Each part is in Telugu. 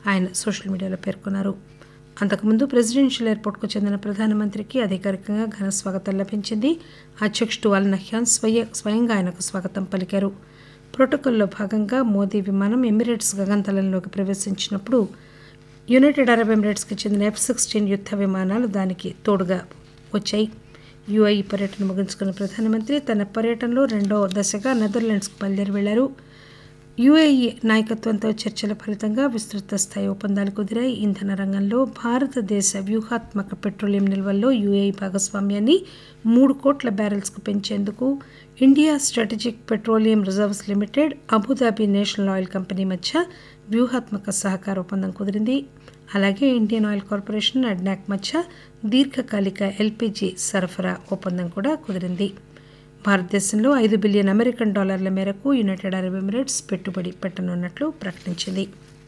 ఆయన సోషల్ మీడియాలో పేర్కొన్నారు అంతకుముందు ప్రెసిడెన్షియల్ ఎయిర్పోర్ట్కు చెందిన ప్రధానమంత్రికి అధికారికంగా ఘన స్వాగతం లభించింది అధ్యక్షుడు అల్ నహ్యాన్ స్వయ స్వయంగా ఆయనకు స్వాగతం పలికారు ప్రోటోకాల్లో భాగంగా మోదీ విమానం ఎమిరేట్స్ గగనతలంలోకి ప్రవేశించినప్పుడు యునైటెడ్ అరబ్ ఎమిరేట్స్కి చెందిన ఎఫ్ సిక్స్టీన్ యుద్ధ విమానాలు దానికి తోడుగా వచ్చాయి యుఐ పర్యటన ముగించుకున్న ప్రధానమంత్రి తన పర్యటనలో రెండో దశగా నెదర్లాండ్స్కు బయలుదేరి వెళ్లారు యుఏఈ నాయకత్వంతో చర్చల ఫలితంగా విస్తృత స్థాయి ఒప్పందాలు కుదిరాయి ఇంధన రంగంలో భారతదేశ వ్యూహాత్మక పెట్రోలియం నిల్వల్లో యుఏఈ భాగస్వామ్యాన్ని మూడు కోట్ల బ్యారెల్స్కు పెంచేందుకు India strategic petroleum reserves limited Abu Dhabi national oil company మధ్య వ్యూహాత్మక సహకార ఒప్పందం కుదిరింది అలాగే ఇండియన్ ఆయిల్ కార్పొరేషన్ అడ్నాక్ మధ్య దీర్ఘకాలిక ఎల్పీజీ సరఫరా ఒప్పందం కూడా కుదిరింది భారతదేశంలో ఐదు బిలియన్ అమెరికన్ డాలర్ల మేరకు యునైటెడ్ అరబ్ ఎమిరేట్స్ పెట్టుబడి పెట్టనున్నట్లు ప్రకటించింది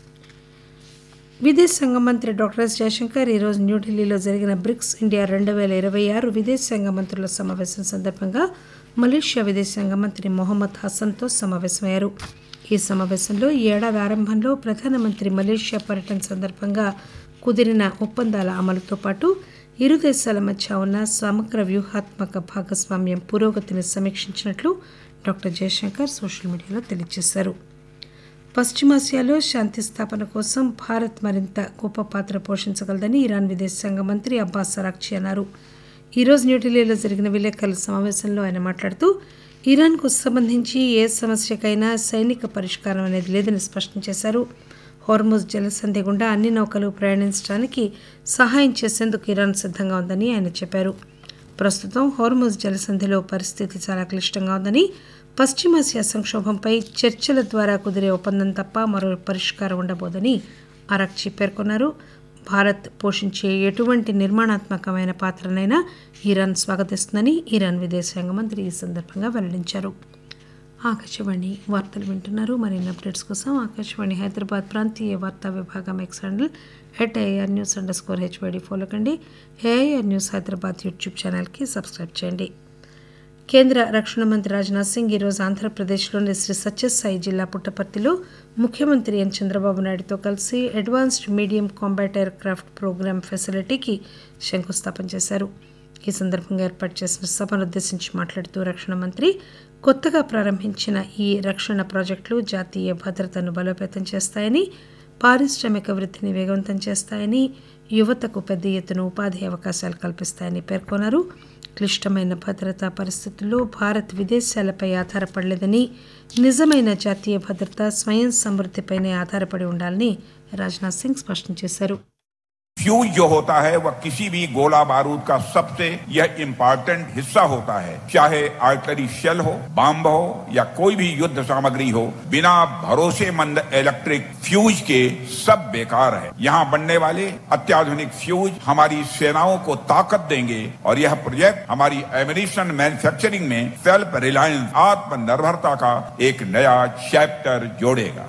విదేశాంగ మంత్రి డాక్టర్ ఎస్ జయశంకర్ ఈరోజు న్యూఢిల్లీలో జరిగిన బ్రిక్స్ ఇండియా రెండు వేల ఇరవై ఆరు విదేశాంగ మంత్రుల సమావేశం సందర్భంగా మలేషియా విదేశాంగ మంత్రి మొహమ్మద్ హసన్తో సమావేశమయ్యారు ఈ సమావేశంలో ఈ ఏడాది ఆరంభంలో ప్రధానమంత్రి మలేషియా పర్యటన సందర్భంగా కుదిరిన ఒప్పందాల అమలుతో పాటు ఇరు దేశాల మధ్య ఉన్న సమగ్ర వ్యూహాత్మక భాగస్వామ్యం పురోగతిని సమీక్షించినట్లు డాక్టర్ జయశంకర్ సోషల్ మీడియాలో తెలియజేశారు పశ్చిమాసియాలో శాంతి స్థాపన కోసం భారత్ మరింత గొప్ప పాత్ర పోషించగలదని ఇరాన్ విదేశాంగ మంత్రి అబ్బాస్ అరాక్చి అన్నారు ఈరోజు న్యూఢిల్లీలో జరిగిన విలేకరుల సమావేశంలో ఆయన మాట్లాడుతూ ఇరాన్కు సంబంధించి ఏ సమస్యకైనా సైనిక పరిష్కారం అనేది లేదని స్పష్టం చేశారు హోర్ముజ్ జలసంధి గుండా అన్ని నౌకలు ప్రయాణించడానికి సహాయం చేసేందుకు ఇరాన్ సిద్ధంగా ఉందని ఆయన చెప్పారు ప్రస్తుతం హోర్ముజ్ జలసంధిలో పరిస్థితి చాలా క్లిష్టంగా ఉందని పశ్చిమాసియా సంక్షోభంపై చర్చల ద్వారా కుదిరే ఒప్పందం తప్ప మరో పరిష్కారం ఉండబోదని అరాక్చి పేర్కొన్నారు భారత్ పోషించే ఎటువంటి నిర్మాణాత్మకమైన పాత్రనైనా ఇరాన్ స్వాగతిస్తుందని ఇరాన్ విదేశాంగ మంత్రి ఈ సందర్భంగా వెల్లడించారు ఆకాశవాణి వార్తలు వింటున్నారు మరిన్ని అప్డేట్స్ కోసం ఆకాశవాణి హైదరాబాద్ ప్రాంతీయ వార్తా విభాగం X handle at AR news underscore HYD follow కండి ఏఐఆర్ న్యూస్ హైదరాబాద్ యూట్యూబ్ ఛానల్కి సబ్స్క్రైబ్ చేయండి కేంద్ర రక్షణ మంత్రి రాజ్నాథ్ సింగ్ ఈరోజు ఆంధ్రప్రదేశ్లోని శ్రీ సత్యసాయి జిల్లా పుట్టపర్తిలో ముఖ్యమంత్రి ఎన్ చంద్రబాబు నాయుడుతో కలిసి advanced medium combat aircraft programme ఫెసిలిటీకి శంకుస్థాపన చేశారు ఈ సందర్భంగా ఏర్పాటు చేసిన సభను ఉద్దేశించి మాట్లాడుతూ రక్షణ మంత్రి కొత్తగా ప్రారంభించిన ఈ రక్షణ ప్రాజెక్టులు జాతీయ భద్రతను బలోపేతం చేస్తాయని పారిశ్రామిక వృద్ధిని వేగవంతం చేస్తాయని యువతకు పెద్ద ఎత్తున ఉపాధి అవకాశాలు కల్పిస్తాయని పేర్కొన్నారు క్లిష్టమైన భద్రతా పరిస్థితుల్లో భారత్ విదేశాలపై ఆధారపడలేదని నిజమైన జాతీయ భద్రత స్వయం సమృద్ధిపైనే ఆధారపడి ఉండాలని రాజ్నాథ్ సింగ్ స్పష్టం చేశారు फ्यूज जो होता है वह किसी भी गोला बारूद का सबसे यह इम्पोर्टेंट हिस्सा होता है चाहे आर्टरी शेल हो बम हो या कोई भी युद्ध सामग्री हो बिना भरोसेमंद इलेक्ट्रिक फ्यूज के सब बेकार है यहाँ बनने वाले अत्याधुनिक फ्यूज हमारी सेनाओं को ताकत देंगे और यह प्रोजेक्ट हमारी एमिनेशन मैन्युफैक्चरिंग में सेल्फ रिलायंस आत्मनिर्भरता का एक नया चैप्टर जोड़ेगा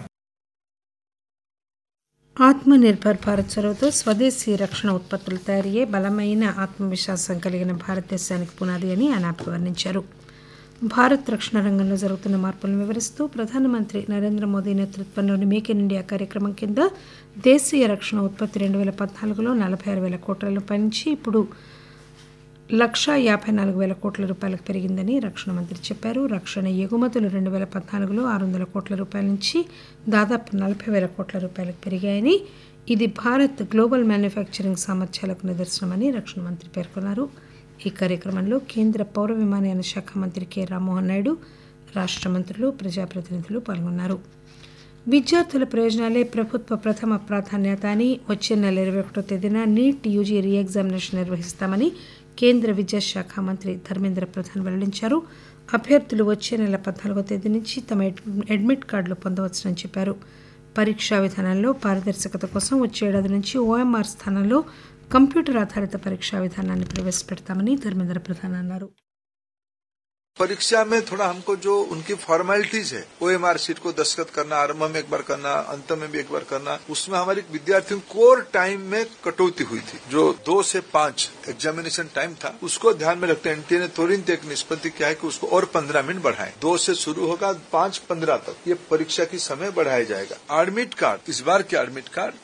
ఆత్మనిర్భర్ భారత్ చొరవతో స్వదేశీ రక్షణ ఉత్పత్తులు తయారయ్యే బలమైన ఆత్మవిశ్వాసం కలిగిన భారతదేశానికి పునాది అని ఆయన అభివర్ణించారు భారత్ రక్షణ రంగంలో జరుగుతున్న మార్పులను వివరిస్తూ ప్రధానమంత్రి నరేంద్ర మోదీ నేతృత్వంలోని మేక్ ఇన్ ఇండియా కార్యక్రమం కింద దేశీయ రక్షణ ఉత్పత్తి రెండు వేల పద్నాలుగులో నలభై ఆరు వేల కోట్ల రూపాయల నుంచి ఇప్పుడు లక్షా యాభై నాలుగు వేల కోట్ల రూపాయలకు పెరిగిందని రక్షణ మంత్రి చెప్పారు రక్షణ ఎగుమతులు రెండు వేల పద్నాలుగులో ఆరు వందల కోట్ల రూపాయల నుంచి దాదాపు నలభై వేల కోట్ల రూపాయలకు పెరిగాయని ఇది భారత్ గ్లోబల్ మ్యానుఫ్యాక్చరింగ్ సామర్థ్యాలకు నిదర్శనమని రక్షణ మంత్రి పేర్కొన్నారు ఈ కార్యక్రమంలో కేంద్ర పౌర విమానయాన శాఖ మంత్రి కె రామ్మోహన్ నాయుడు రాష్ట్ర మంత్రులు ప్రజాప్రతినిధులు పాల్గొన్నారు విద్యార్థుల ప్రయోజనాలే ప్రభుత్వ ప్రథమ ప్రాధాన్యత అని వచ్చే నెల ఇరవై ఒకటో తేదీన నీట్ యూజీ రీ ఎగ్జామినేషన్ నిర్వహిస్తామని కేంద్ర విద్యాశాఖ మంత్రి ధర్మేంద్ర ప్రధాన్ వెల్లడించారు అభ్యర్థులు వచ్చే నెల పద్నాలుగో తేదీ నుంచి తమ అడ్మిట్ కార్డులు పొందవచ్చునని చెప్పారు పరీక్షా విధానంలో పారదర్శకత కోసం వచ్చే ఏడాది నుంచి ఓఎంఆర్ స్థానంలో కంప్యూటర్ ఆధారిత పరీక్షా విధానాన్ని ప్రవేశపెడతామని ధర్మేంద్ర ప్రధాన్ అన్నారు परीक्षा में थोड़ा हमको जो उनकी फॉर्मेलिटीज है ओ एम आर सीट को दस्तखत करना आरंभ में एक बार करना अंत में भी एक बार करना उसमें हमारे विद्यार्थियों कोर टाइम में कटौती हुई थी जो दो से पांच एग्जामिनेशन टाइम था उसको ध्यान में रखते एनटीए ने तुरंत एक निष्पत्ति किया है कि उसको और पंद्रह मिनट बढ़ाए दो से शुरू होगा पांच पंद्रह तक ये परीक्षा की समय बढ़ाया जाएगा एडमिट कार्ड इस बार के एडमिट कार्ड